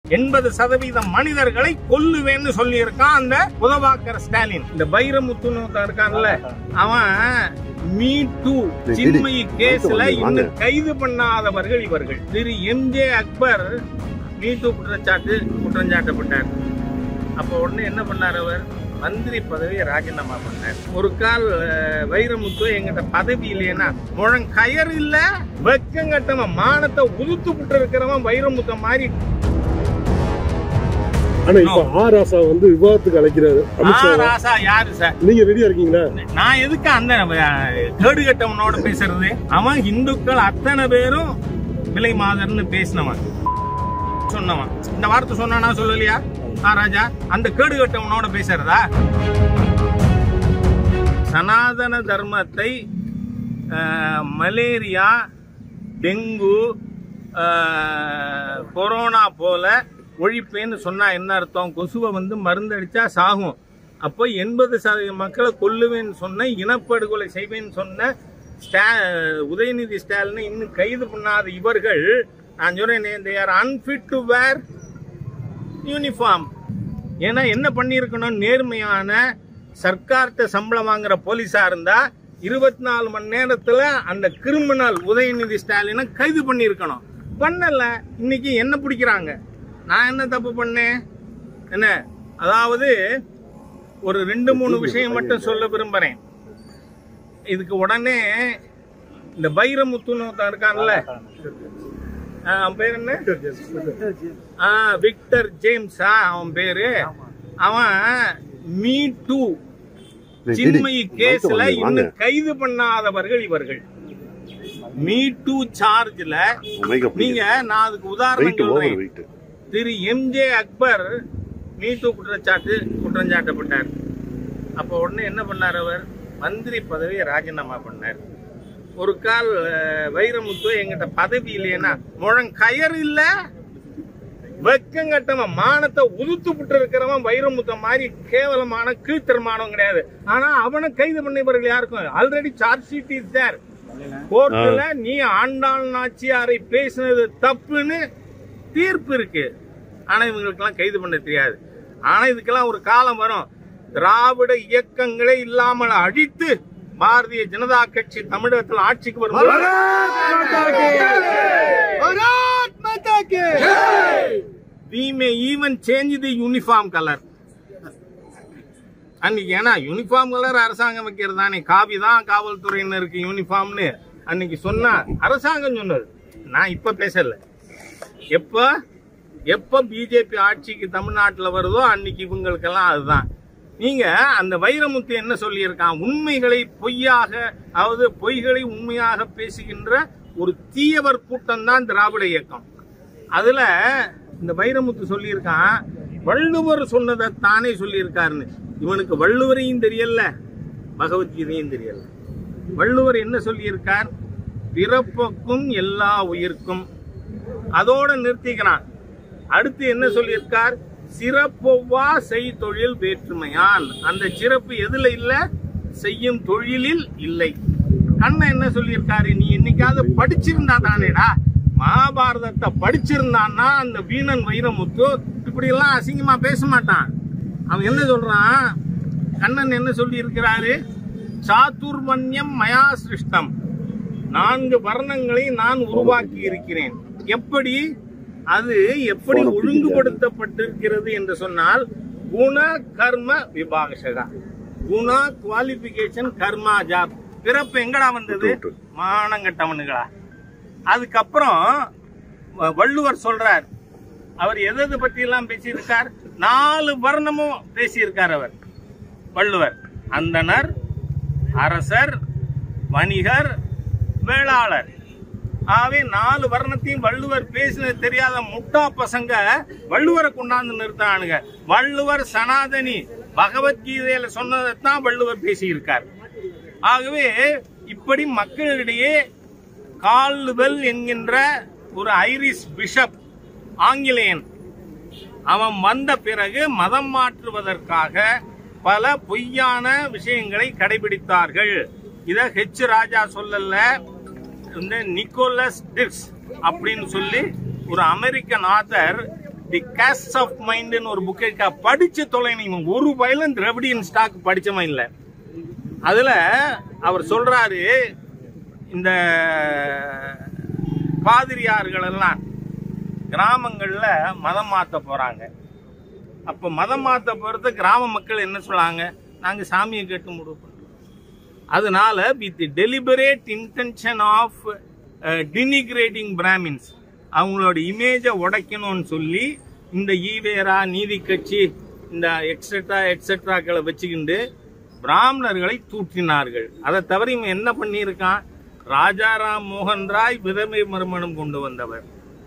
எண்பது சதவீதம் மனிதர்களை கொல்லுவேன்னு சொல்லி இருக்கான் அந்த உதவாக்கர் ஸ்டாலின் இந்த வைரமுத்துன்னு ஒருத்தன் இருக்கான்ல அவன் மீ டூ சின்மயி கேஸ்ல இன்னும் கைது பண்ணாதவர்கள் இவர்கள் திரு எம்ஜே அக்பர் மீ டூ குற்றச்சாட்டு குற்றஞ்சாட்டப்பட்டார் அப்போ உடனே என்ன பண்ணார் அவர் மந்திரி பதவியை ராஜினாமா பண்ணார் ஒரு கால் அஹ், வைரமுத்து எங்கிட்ட பதவி இல்லைன்னா முழங் கயர் இல்ல வெக்கம் கட்டவன் மானத்தை உதுத்து விட்டு இருக்கிறவன் வைரமுத்த மாதிரி ஆனா இப்ப ஆர் ராசா வந்து விவாதத்துக்கு அழைக்கிறாரு அமித்ஷா ஆ, ராசா யாரு சார் நீங்க ரெடியா இருக்கீங்களா நான் எதுக்கு அந்த அஹ், கேடு கட்டவனோட பேசுறது அவன் இந்துக்கள் அத்தனை பேரும் விலை மாதர்னு பேசினவன் சொன்னவன் இந்த வார்த்தை சொன்னானா சொல்லலையா ஆ ராஜா அந்த கேடு கட்டவனோட பேசுறதா சனாதன தர்மத்தை அஹ், மலேரியா டெங்கு அஹ், கொரோனா போல ஒழிப்பேன்னு சொன்னா என்ன அர்த்தம் கொசுவை வந்து மருந்து அடிச்சா சாகும் அப்போ எண்பது சதவீத மக்களை கொல்லுவேன்னு சொன்ன இனப்படுகொலை செய்வேன்னு சொன்ன ஸ்டா உதயநிதி ஸ்டாலினை இன்னும் கைது பண்ணாத இவர்கள் நான் சொல்றேன் they are unfit to wear uniform ஏன்னா என்ன பண்ணியிருக்கணும் நேர்மையான சர்க்கார்ட்ட சம்பளம் வாங்குற போலீஸா இருந்தா இருபத்தி நாலு மணி நேரத்துல அந்த கிரிமினல் உதயநிதி ஸ்டாலினை கைது பண்ணியிருக்கணும் பண்ணல இன்னைக்கு என்ன பிடிக்கிறாங்க நான் என்ன தப்பு பண்ணேன் என்ன அதாவது ஒரு ரெண்டு மூணு விஷயம் மட்டும் சொல்ல விரும்புறேன் இதுக்கு உடனே இந்த பைரமுத்துன்னு ஒருத்தன் இருக்கான்ல ஆ, அவன் பேர் என்ன ஆ, விக்டர் ஜேம்ஸா அவன் பேரு அவன் மீ டூ சின்மயி கேஸ்ல இன்னும் கைது பண்ணாதவர்கள் இவர்கள் மீ டூ சார்ஜ்ல நீங்க நான் அதுக்கு உதாரணம் சொல்றேன் திரு எம்ஜே அக்பர் மீ டூ குற்றச்சாட்டு குற்றஞ்சாட்டப்பட்டார் அப்போ உடனே என்ன பண்ணார் அவர் மந்திரி பதவியை ராஜினாமா பண்ணார் ஒரு கால் அஹ், வைரமுத்து எங்கிட்ட பதவி இல்லைன்னா முழங் கயர் இல்ல வெக்கம் கட்டவன் மானத்தை உதுத்து விட்டு இருக்கிறவன் வைரமுத்த மாதிரி கேவலமான கீழ்த்தரமானவன் கிடையாது ஆனா அவனை கைது பண்ணவர்கள் யாருக்கும் already charge sheet is there கோர்ட்ல நீ ஆண்டாள் நாச்சியாரை பேசினது தப்புன்னு தீர்ப்பு இருக்கு ஆனா இவங்களுக்கெல்லாம் கைது பண்ண தெரியாது ஆனா இதுக்கெல்லாம் ஒரு காலம் வரும் திராவிட இயக்கங்களே இல்லாமல் அழித்து பாரதிய ஜனதா கட்சி தமிழகத்தில் ஆட்சிக்கு வரும் we may even change the uniform color அன்னைக்கு ஏன்னா யூனிஃபார்ம் கலர் அரசாங்கம் வைக்கிறது தானே காவி தான் காவல்துறையினருக்கு யூனிஃபார்ம்னு அன்னைக்கு சொன்னா அரசாங்கம் சொன்னது நான் இப்ப பேசல எப்ப எப்ப பிஜேபி ஆட்சிக்கு தமிழ்நாட்டில் வருதோ அன்னைக்கு இவங்களுக்கெல்லாம் அதுதான் நீங்க அந்த வைரமுத்து என்ன சொல்லியிருக்கான் உண்மைகளை பொய்யாக அதாவது பொய்களை உண்மையாக பேசுகின்ற ஒரு தீயவர் கூட்டம் தான் திராவிட இயக்கம் அதுல இந்த வைரமுத்து சொல்லியிருக்கான் வள்ளுவர் சொன்னதை தானே சொல்லியிருக்காருன்னு இவனுக்கு வள்ளுவரையும் தெரியல பகவத்கீதையும் தெரியல வள்ளுவர் என்ன சொல்லியிருக்கார் பிறப்புக்கும் எல்லா உயிர்க்கும் அதோட நிறுத்திக்கிறான் அடுத்து என்ன சொல்லியிருக்கார் சிறப்பொவ்வா செய் தொழில் வேற்றுமையான் அந்த சிறப்பு எதுல இல்ல செய்யும் தொழிலில் இல்லை கண்ணன் என்ன சொல்லியிருக்காரு நீ என்னைக்காவது படிச்சிருந்தா தானேடா மகாபாரதத்தை படிச்சிருந்தான்னா அந்த வீணன் வைரமுத்து இப்படி எல்லாம் அசிங்கமா பேச மாட்டான் அவன் என்ன சொல்றான் கண்ணன் என்ன சொல்லி இருக்கிறாரு சாதுர்மன்யம் மயா சிருஷ்டம் நான்கு வர்ணங்களை நான் உருவாக்கி இருக்கிறேன் எப்படி அது எப்படி ஒழுங்குபடுத்தப்பட்டிருக்கிறது என்று சொன்னால் குண கர்ம விபாகசகா குணா குவாலிபிகேஷன் கர்மா ஜாப் பிறப்பு எங்கடா வந்தது மானங்கட்டவனுங்களா அதுக்கப்புறம் வ- வள்ளுவர் சொல்றார் அவர் எது எது பத்தி எல்லாம் பேசியிருக்கார் நாலு வர்ணமும் பேசியிருக்கார் அவர் வள்ளுவர் அந்தணர் அரசர் வணிகர் வேளாளர் ஆகவே நாலு வர்ணத்தையும் வள்ளுவர் பேசினது தெரியாத முட்டா பசங்க வள்ளுவரை கொண்டாந்து நிறுத்தானுங்க வள்ளுவர் சனாதனி பகவத்கீதையில சொன்னதைத்தான் வள்ளுவர் பேசியிருக்கார் ஆகவே இப்படி மக்களிடையே கால்வெல் என்கின்ற ஒரு ஐரிஷ் பிஷப் ஆங்கிலேயன் அவன் வந்த பிறகு மதம் மாற்றுவதற்காக பல பொய்யான விஷயங்களை கடைபிடித்தார்கள் இத ஹெச் ராஜா சொல்லல இந்த நிக்கோலஸ் டிக்ஸ் அப்படின்னு சொல்லி ஒரு American author the caste of மைண்ட்னு ஒரு புக் இருக்கா படிச்சு தொலைனீங்க ஒரு வயலும் திரவிடியன் ஸ்டாக் படிச்சவன் இல்லை அதுல அவர் சொல்றாரு இந்த பாதிரியார்கள் எல்லாம் கிராமங்கள்ல மதம் மாத்த போறாங்க அப்ப மதம் மாத்த போறது கிராம மக்கள் என்ன சொல்லாங்க நாங்க சாமியை கேட்டு முடிவு பண்றோம் அதனால with deliberate intention of denigrating Brahmins அவங்களோட இமேஜை உடைக்கணும்னு சொல்லி இந்த ஈவேரா நீதி கட்சி இந்த எக்ஸெட்ரா எக்ஸெட்ராக்களை வச்சுக்கிண்டு பிராமணர்களை தூற்றினார்கள் அதை தவிர இவன் என்ன பண்ணியிருக்கான் ராஜாராம் மோகன் ராய் விதவை மறுமணம் கொண்டு வந்தவர்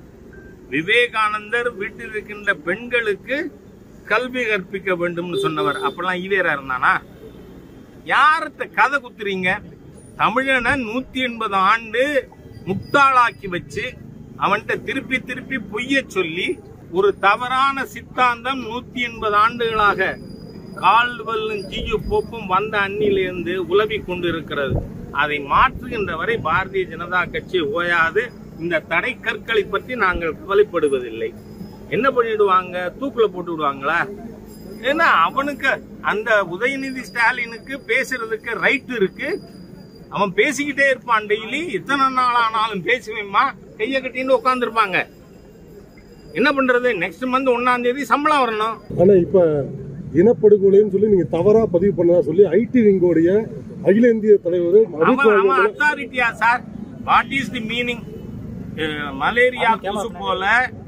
விவேகானந்தர் வீட்டில் இருக்கின்ற பெண்களுக்கு கல்வி கற்பிக்க வேண்டும்னு சொன்னவர் அப்பெல்லாம் ஈவேரா இருந்தானா யார்கிட்ட கதை குத்துறீங்க தமிழனை நூத்தி எண்பது ஆண்டு முட்டாளாக்கி வச்சு அவன்கிட்ட திருப்பி திருப்பி பொய்ய சொல்லி ஒரு தவறான சித்தாந்தம் நூத்தி எண்பது ஆண்டுகளாக கால்வல்லும் ஜியு போப்பும் வந்த அண்ணிலிருந்து உலவி கொண்டு இருக்கிறது அதை மாற்றுகின்ற வரை பாரதிய ஜனதா கட்சி ஓயாது இந்த தடை கற்களை பற்றி நாங்கள் கவலைப்படுவதில்லை என்ன பண்ணிடுவாங்க தூக்குல போட்டு விடுவாங்களா ஏன்னா அவனுக்கு அந்த உதயநிதி ஸ்டாலினுக்கு பேசுறதுக்கு ரைட் இருக்கு அவன் பேசிக்கிட்டே இருப்பான் டெய்லி எத்தனை நாள் ஆனாலும் பேசுவேம்மா கைய கட்டின்னு உட்காந்துருப்பாங்க என்ன பண்றது நெக்ஸ்ட் மந்த் ஒன்னாம் தேதி சம்பளம் வரணும் ஆனா இப்ப இனப்படுகொலைன்னு சொல்லி நீங்க தவறா பதிவு பண்ணதா சொல்லி ஐடி விங்கோடைய அகில இந்திய தலைவர் அவன் அமித்ஷா அவன் அவர்கள் அத்தாரிட்டியா sir what is the meaning malaria கொசு போல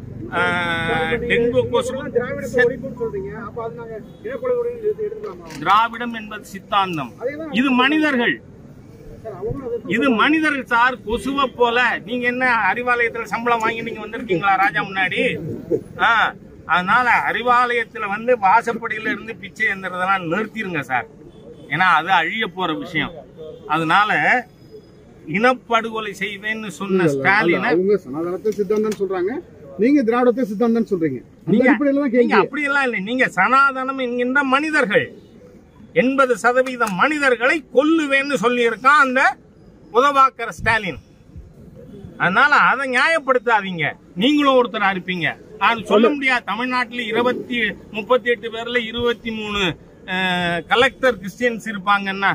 அஹ், டெங்கு கொசு திராவிடத்தை ஒழிப்புன்னு சொல்றீங்க அப்ப அது நாங்க இனப்படுகொலைன்னு எடுத்து எடுத்துக்கலாமா திராவிடம் என்பது சித்தாந்தம் இது மனிதர்கள் சார் அவங்களும் அதை இது மனிதர்கள் சார் கொசுவை போல நீங்க என்ன அறிவாலயத்துல சம்பளம் வாங்கி நீங்க வந்திருக்கீங்களா ராஜா முன்னாடி ஆ, அதனால அறிவாலயத்துல வந்து வாசப்படியில இருந்து பிச்சை எந்திரதெல்லாம் நிறுத்திருங்க சார் ஏன்னா அது அழிய போற விஷயம் அதனால இனப்படுகொலை செய்வேன்னு சொன்ன ஸ்டாலினை அவங்க சனாதனத்தை சித்தாந்தம் சொல்றாங்க நீங்க திராவிடத்தை சித்தாந்தம் சொல்றீங்க அந்த நீங்க அடிப்படையில தான் நீங்க கேள்வி அப்படியெல்லாம் இல்லை நீங்க சனாதனம் என்கின்ற மனிதர்கள் எண்பது சதவீதம் மனிதர்களை கொல்லுவேன்னு சொல்லியிருக்கான் அந்த உதவாக்கர் ஸ்டாலின் அதனால அதை நியாயப்படுத்தாதீங்க நீங்களும் ஒருத்தரா இருப்பீங்க அது சொல்ல முடியாது தமிழ்நாட்டில் இருபத்தி முப்பத்தி எட்டு பேர்ல இருபத்தி மூணு கலெக்டர் கிறிஸ்டியன்ஸ் இருப்பாங்கன்னா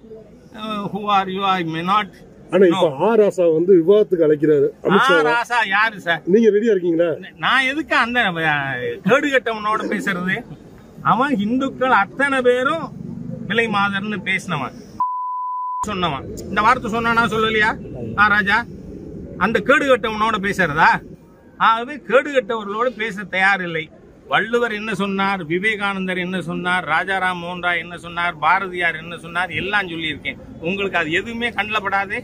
who are you I may not ஆனா இப்ப ஆர் ராசா வந்து விவாதத்துக்கு அழைக்கிறாரு அமித்ஷா ராசா யாரு சார் நீங்க ரெடியா இருக்கீங்களா நான் எதுக்கு அந்த அஹ், கேடு கட்டவனோட பேசுறது அவன் இந்துக்கள் அத்தனை பேரும் விலை மாதர்னு பேசினவன் சொன்னவன் இந்த வார்த்தை சொன்னானா சொல்லலையா ஆ ராஜா அந்த கேடு கட்டவனோட பேசுறதா ஆகவே கேடு கட்டவர்களோடு பேச தயாரில்லை வள்ளுவர் என்ன சொன்னார் விவேகானந்தர் என்ன சொன்னார் ராஜாராம் மோகன் ராய் என்ன சொன்னார் பாரதியார் என்ன சொன்னார் எல்லாம் சொல்லியிருக்கேன் உங்களுக்கு அது எதுவுமே கண்ணில் படாதே